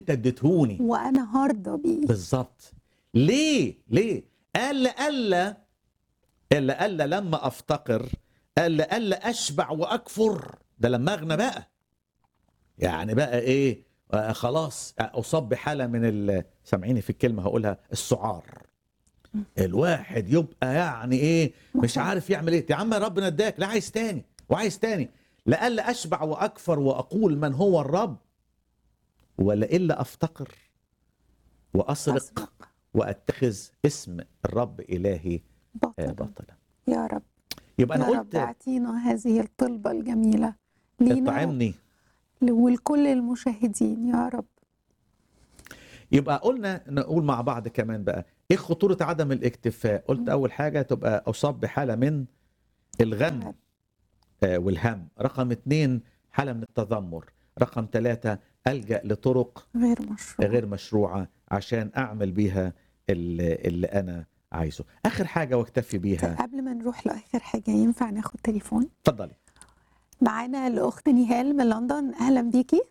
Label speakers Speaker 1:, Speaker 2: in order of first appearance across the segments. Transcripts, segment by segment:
Speaker 1: انت اديتهوني
Speaker 2: وانا هرضى بيه
Speaker 1: بالظبط ليه ليه قال الا الا الا لما افتقر الا الا اشبع واكفر ده لما اغنى بقى يعني بقى ايه آه خلاص اصاب بحاله من ال- سامعيني في الكلمه هقولها السعار الواحد يبقى يعني ايه مش عارف يعمل ايه يا عم ربنا اداك لا عايز تاني وعايز تاني لألا اشبع واكفر واقول من هو الرب ولا الا افتقر واسرق
Speaker 2: أسبق
Speaker 1: واتخذ اسم الرب الهي آه،
Speaker 2: بطل
Speaker 1: بطلا
Speaker 2: يا رب
Speaker 1: يبقى انا
Speaker 2: يا رب
Speaker 1: قلت
Speaker 2: اعطينا هذه الطلبة الجميلة لينا
Speaker 1: اطعمني
Speaker 2: ولكل المشاهدين يا رب
Speaker 1: يبقى قلنا نقول مع بعض كمان بقى ايه خطوره عدم الاكتفاء قلت اول حاجه تبقى اصاب بحاله من الغم آه، والهم رقم اتنين حاله من التذمر رقم ثلاثة ألجأ لطرق
Speaker 2: غير مشروع
Speaker 1: غير مشروعة عشان أعمل بيها اللي, اللي أنا عايزه آخر حاجة واكتفي بيها
Speaker 2: قبل ما نروح لآخر حاجة ينفع ناخد تليفون
Speaker 1: اتفضلي
Speaker 2: معانا الأخت نهال من لندن أهلا بيكي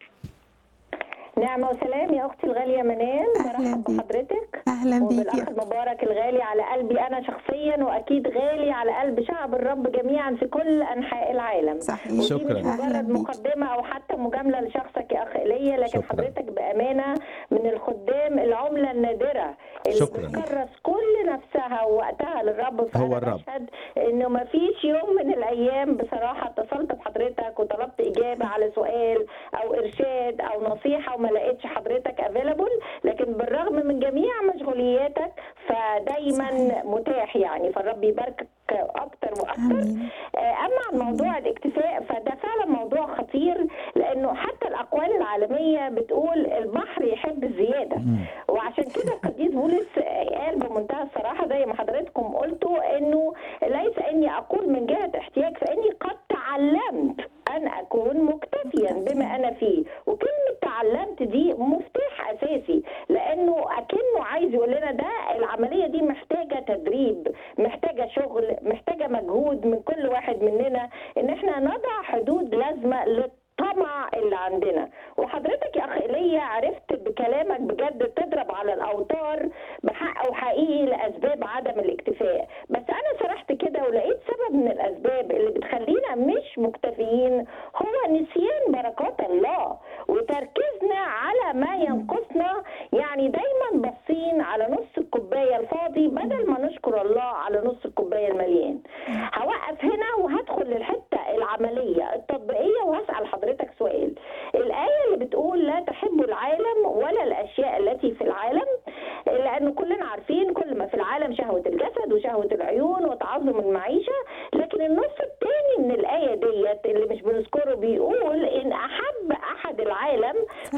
Speaker 3: نعمة وسلام يا أختي الغالية منال
Speaker 2: أهلاً
Speaker 3: برحب
Speaker 2: بيك.
Speaker 3: بحضرتك
Speaker 2: أهلا بيكي
Speaker 3: وبالأخ المبارك الغالي على قلبي أنا شخصيا وأكيد غالي على قلب شعب الرب جميعا في كل أنحاء العالم
Speaker 2: صحيح
Speaker 3: ودي
Speaker 1: شكراً.
Speaker 3: مش
Speaker 2: أهلاً
Speaker 3: مجرد
Speaker 2: بيك.
Speaker 3: مقدمة أو حتى مجاملة لشخصك يا أخ إيليا لكن
Speaker 1: شكراً.
Speaker 3: حضرتك بأمانة من الخدام العملة النادرة اللي
Speaker 1: شكراً.
Speaker 3: بتكرس كل نفسها ووقتها للرب فأنا
Speaker 1: هو الرب.
Speaker 3: بشهد إنه ما فيش يوم من الأيام بصراحة اتصلت بحضرتك وطلبت إجابة على سؤال أو إرشاد أو نصيحة وما لقيتش حضرتك افيلابل لكن بالرغم من جميع مشغولياتك فدايما
Speaker 2: صحيح.
Speaker 3: متاح يعني فالرب يباركك اكتر واكتر
Speaker 2: آمين
Speaker 3: آه، اما عن موضوع الاكتفاء فده فعلا موضوع خطير لانه حتى الاقوال العالميه بتقول البحر يحب الزياده
Speaker 1: مم.
Speaker 3: وعشان كده القديس بولس قال بمنتهى الصراحه زي ما حضراتكم قلتوا انه ليس اني اقول من جهه احتياج فاني قد تعلمت ان اكون مكتفيا بما انا فيه وكلمه تعلمت دي مفتاح اساسي لانه اكنه عايز يقول لنا ده العمليه دي محتاجه تدريب محتاجه شغل محتاجه مجهود من كل واحد مننا ان احنا نضع حدود لازمه للطمع اللي عندنا وحضرتك يا اخ ايليا عرفت بكلامك بجد تضرب على الاوتار بحق وحقيقي لاسباب عدم الاكتفاء بس انا سرحت كده ولقيت سبب من الاسباب اللي بتخلينا مش مكتفيين هو نسيان بركات الله وتركيزنا على ما ينقصنا يعني دايما باصين على نص الكوبايه الفاضي بدل ما نشكر الله على نص الكوبايه المليان هوقف هنا وهدخل للحته العمليه التطبيقيه وهسال حضرتك سؤال الايه اللي بتقول لا تحبوا العالم ولا الاشياء التي في العالم لانه كلنا عارفين كل ما في العالم شهوه الجسد وشهوه العيون وتعظم المعيشه لكن النص الثاني من الايه ديت اللي مش بنذكره بيقول ان احب احد العالم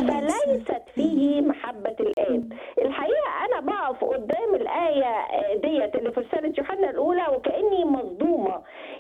Speaker 3: فليست فيه محبه الاب الحقيقه انا بقف قدام الايه ديت اللي في رساله يوحنا الاولى وكاني مصدومه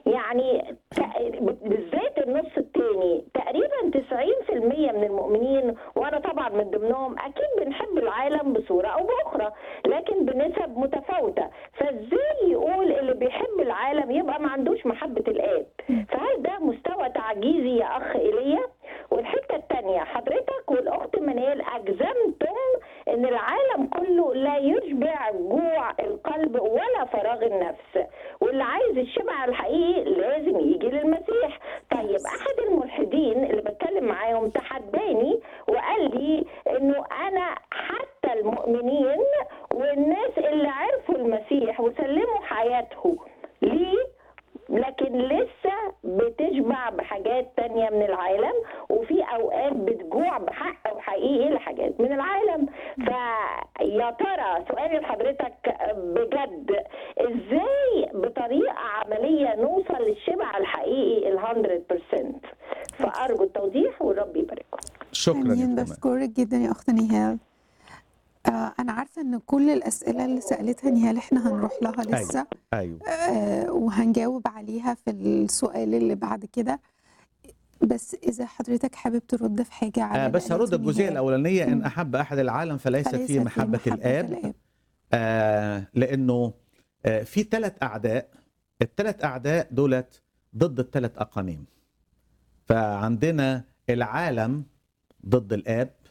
Speaker 3: يعني ت- بالذات النص الثاني تقريبا 90% من المؤمنين وانا طبعا من ضمنهم اكيد بنحب العالم بصوره او باخرى لكن بنسب متفاوته فازاي يقول اللي بيحب العالم يبقى ما عندوش محبه الاب فهل ده مستوى تعجيزي يا اخ ايليا والحته الثانيه حضرتك والاخت منال اجزمتم ان العالم كله لا يشبع جوع القلب ولا فراغ النفس واللي عايز الشبع الحقيقي لازم يجي للمسيح طيب احد الملحدين اللي بتكلم معاهم تحداني وقال لي انه انا حتى المؤمنين والناس اللي عرفوا المسيح وسلموا حياتهم ليه لكن لسه بتشبع بحاجات تانية من العالم وفي أوقات بتجوع بحق وحقيقي لحاجات من العالم فيا ترى سؤالي لحضرتك بجد ازاي بطريقة عملية نوصل للشبع الحقيقي ال 100% فأرجو التوضيح والرب يبارككم
Speaker 1: شكرا يا
Speaker 2: آمين
Speaker 1: فندم.
Speaker 2: بشكرك جدا يا أخت نهال آه أنا عارفة إن كل الأسئلة اللي سألتها نهال إحنا هنروح لها لسه
Speaker 1: ايوه
Speaker 2: آه وهنجاوب عليها في السؤال اللي بعد كده بس إذا حضرتك حابب ترد في حاجة على
Speaker 1: آه بس
Speaker 2: اللي
Speaker 1: هرد
Speaker 2: قالته
Speaker 1: الجزئيه
Speaker 2: نهال.
Speaker 1: الاولانيه ان
Speaker 2: مم.
Speaker 1: احب احد العالم فليس
Speaker 2: فليس
Speaker 1: فيه محبه الاب
Speaker 2: الآب
Speaker 1: آه لانه آه في ثلاث اعداء الثلاث اعداء دولت ضد الثلاث اقانيم فعندنا العالم ضد الاب